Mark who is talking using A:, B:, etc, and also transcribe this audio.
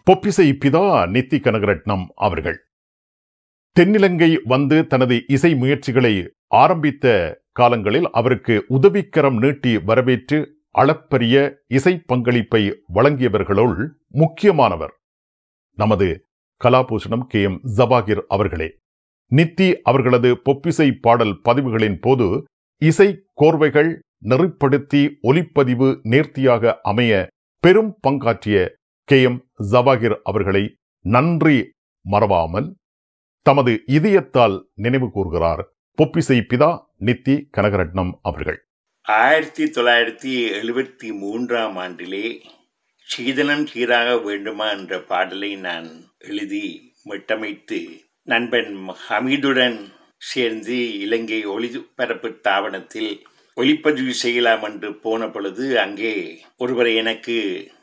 A: பொப்பிசை பிதா நித்தி கனகரட்னம் அவர்கள் தென்னிலங்கை வந்து தனது இசை முயற்சிகளை ஆரம்பித்த காலங்களில் அவருக்கு உதவிக்கரம் நீட்டி வரவேற்று அளப்பரிய இசை பங்களிப்பை வழங்கியவர்களுள் முக்கியமானவர் நமது கலாபூஷணம் கே எம் ஜபாகிர் அவர்களே நித்தி அவர்களது பொப்பிசை பாடல் பதிவுகளின் போது இசை கோர்வைகள் நெறிப்படுத்தி ஒலிப்பதிவு நேர்த்தியாக அமைய பெரும் பங்காற்றிய கே எம் ஜபாகிர் அவர்களை நன்றி மறவாமல் தமது இதயத்தால் நினைவு கூர்கிறார் பொப்பிசை பிதா நித்தி கனகரட்னம் அவர்கள்
B: ஆயிரத்தி தொள்ளாயிரத்தி எழுபத்தி மூன்றாம் ஆண்டிலே சீதனம் சீராக வேண்டுமா என்ற பாடலை நான் எழுதி மிட்டமைத்து நண்பன் ஹமீதுடன் சேர்ந்து இலங்கை ஒளிபரப்பு தாவனத்தில் ஒளிப்பதிவு செய்யலாம் என்று போன பொழுது அங்கே ஒருவர் எனக்கு